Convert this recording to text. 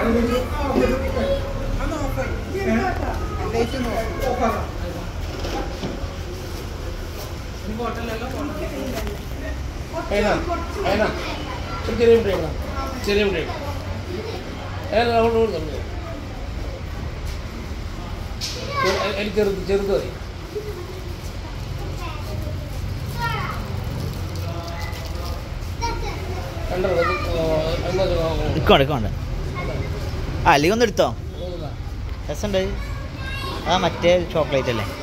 അതിനാ അതിനാ ഒരു ചെറിയ മുട്ട എടുക്കണം ചെറിയ മുട്ട എടുക്കണം അതിന് അവിടെ കൂടെ തന്നെ അതിൽ ചെറുത് ചെറുത് മതി രണ്ടര എന്താ ഇക്കോണ്ട് ഇക്കോണ്ട് ആ അല്ലെങ്കിൽ ഒന്ന് എടുത്തോ രസമുണ്ട് ആ മറ്റേ ചോക്ലേറ്റ് അല്ലേ